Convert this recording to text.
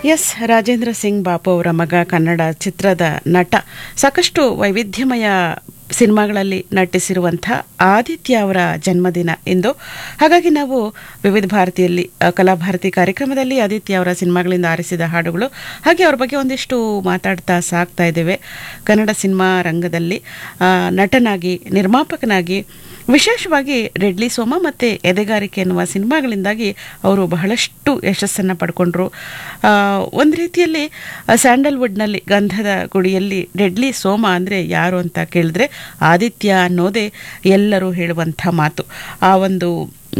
S Rajendra Singh Bapu ಅವರ ಮಗ ಕನ್ನಡ ಚಿತ್ರದ ನಟ ಸಾಕಷ್ಟು ವೈವಿಧ್ಯಮಯ ಸಿನಿಮಾಗಳಲ್ಲಿ ನಟಿಸಿರುವಂಥ ಆದಿತ್ಯ ಅವರ ಜನ್ಮದಿನ ಇಂದು ಹಾಗಾಗಿ ನಾವು ವಿವಿಧ ಭಾರತಿಯಲ್ಲಿ ಆ, ಕಲಾಭಾರತಿ ಕಾರ್ಯಕ್ರಮದಲ್ಲಿ ಆದಿತ್ಯ ಅವರ ಸಿನಿಮಾಗಳಿಂದ ಆರಿಸಿದ ಹಾಡುಗಳು ಹಾಗೆ ಅವ್ರ ಬಗ್ಗೆ ಒಂದಿಷ್ಟು ಮಾತಾಡ್ತಾ ಸಾಕ್ತಾ ಇದ್ದೇವೆ ಕನ್ನಡ ಸಿನಿಮಾ ರಂಗದಲ್ಲಿ ಆ, ನಟನಾಗಿ ನಿರ್ಮಾಪಕನಾಗಿ ವಿಶೇಷವಾಗಿ ರೆಡ್ಲಿ ಸೋಮ ಮತ್ತು ಎದೆಗಾರಿಕೆ ಎನ್ನುವ ಸಿನಿಮಾಗಳಿಂದಾಗಿ ಅವರು ಬಹಳಷ್ಟು ಯಶಸ್ಸನ್ನು ಪಡ್ಕೊಂಡ್ರು ಆ, ಒಂದು ರೀತಿಯಲ್ಲಿ ಆ, ಸ್ಯಾಂಡಲ್ವುಡ್ನಲ್ಲಿ ಗಂಧದ ಗುಡಿಯಲ್ಲಿ ರೆಡ್ಲಿ ಸೋಮ ಅಂದರೆ ಯಾರು ಅಂತ ಕೇಳಿದ್ರೆ ಆದಿತ್ಯ ಅನ್ನೋದೇ ಎಲ್ಲರೂ ಹೇಳುವಂಥ ಮಾತು ಆ ಒಂದು